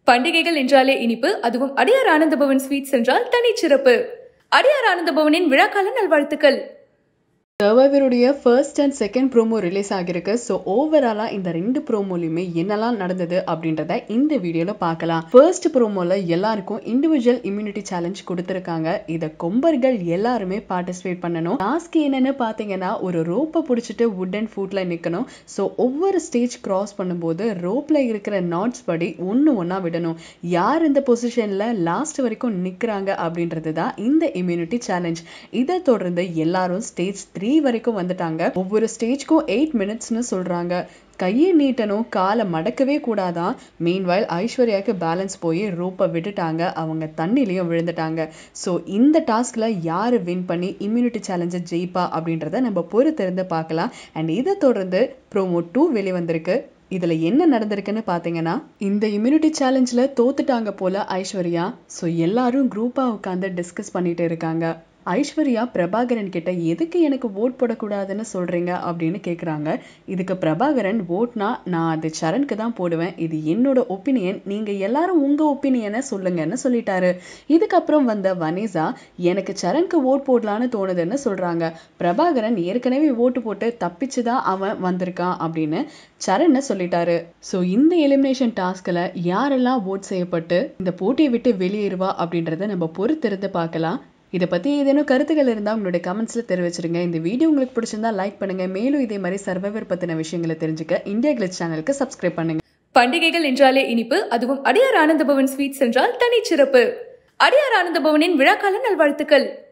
பண்டிகைகள் என்றாலே இனிப்பு அதுவும் அடியார் ஆனந்தபவன் ஸ்வீட்ஸ் என்றால் தனிச்சிறப்பு அடியார் ஆனந்தபவனின் விழாக்கால நல்வாழ்த்துக்கள் சர்வைவருடைய first and second promo release ஆகிருக்கு ஸோ ஓவராலாக இந்த ரெண்டு ப்ரோமோலையுமே என்னெல்லாம் நடந்தது அப்படின்றத இந்த வீடியோவில் பார்க்கலாம் ஃபர்ஸ்ட் ப்ரோமோவில் எல்லாருக்கும் இண்டிவிஜுவல் இம்யூனிட்டி சேலஞ்ச் கொடுத்துருக்காங்க இதை கொம்பர்கள் எல்லாருமே பார்ட்டிசிபேட் பண்ணணும் டாஸ்க் என்னன்னு பார்த்தீங்கன்னா ஒரு ரோப்பை பிடிச்சிட்டு வுட் அண்ட் ஃபுட்டில் நிற்கணும் ஸோ ஒவ்வொரு ஸ்டேஜ் கிராஸ் பண்ணும்போது ரோப்பில் இருக்கிற நாட்ஸ் படி ஒன்று ஒன்றா விடணும் யார் இந்த பொசிஷனில் லாஸ்ட் வரைக்கும் நிற்கிறாங்க அப்படின்றது தான் இந்த இம்யூனிட்டி சேலஞ்ச் இதை தொடர்ந்து எல்லாரும் ஸ்டேஜ் த்ரீ வரைக்கும் வந்துட்டாங்க ஒவ்வொரு ஸ்டேஜ்க்கும் எயிட் மினிட்ஸ்னு சொல்றாங்க கையை நீட்டணும் காலை மடக்கவே கூடாதான் மீன்வைல் ஐஸ்வர்யாவுக்கு பேலன்ஸ் போய் ரோப்பை விட்டுட்டாங்க அவங்க தண்ணிலையும் விழுந்துட்டாங்க ஸோ இந்த டாஸ்க்ல யார் வின் பண்ணி இம்யூனிட்டி சேலஞ்சை ஜெயிப்பா அப்படின்றத நம்ம பொறுத்திருந்து பார்க்கலாம் அண்ட் இதை தொடர்ந்து ப்ரோமோ டூ வெளிவந்திருக்கு இதுல என்ன நடந்திருக்குன்னு பாத்தீங்கன்னா இந்த இம்யூனிட்டி சேலஞ்சில் தோத்துட்டாங்க போல ஐஸ்வர்யா ஸோ எல்லாரும் குரூப்பா உட்காந்து டிஸ்கஸ் பண்ணிட்டு இருக்காங்க ஐஸ்வர்யா பிரபாகரன் கிட்ட எதுக்கு எனக்கு ஓட் போடக்கூடாதுன்னு சொல்றீங்க அப்படின்னு கேக்குறாங்க இதுக்கு பிரபாகரன் ஓட்னா நான் அது சரண்க்கு தான் போடுவேன் இது என்னோட ஒப்பீனியன் நீங்க எல்லாரும் உங்க ஒப்பீனியனை சொல்லுங்கன்னு சொல்லிட்டாரு இதுக்கப்புறம் வந்த வனேசா எனக்கு சரண்க்கு ஓட் போடலான்னு தோணுதுன்னு சொல்றாங்க பிரபாகரன் ஏற்கனவே ஓட்டு போட்டு தப்பிச்சுதான் அவன் வந்திருக்கான் அப்படின்னு சரண் சொல்லிட்டாரு ஸோ இந்த எலிமினேஷன் டாஸ்கில் யாரெல்லாம் ஓட் செய்யப்பட்டு இந்த போட்டியை விட்டு வெளியேறுவா அப்படின்றத நம்ம பொறுத்திருந்து பார்க்கலாம் இதை பற்றி ஏதேனும் கருத்துக்கள் இருந்தால் உங்களுடைய கமெண்ட்ஸில் தெரிவிச்சிருங்க இந்த வீடியோ உங்களுக்கு பிடிச்சிருந்தா லைக் பண்ணுங்க மேலும் இதே மாதிரி சர்வைவர் பற்றின விஷயங்களை தெரிஞ்சுக்க இந்தியா கிளிச் சேனலுக்கு சப்ஸ்கிரைப் பண்ணுங்க பண்டிகைகள் என்றாலே இனிப்பு அதுவும் அடியார் ஆனந்தபவன் ஸ்வீட்ஸ் என்றால் தனிச்சிறப்பு அடியார் ஆனந்தபவனின் விழாக்கால நல்வாழ்த்துக்கள்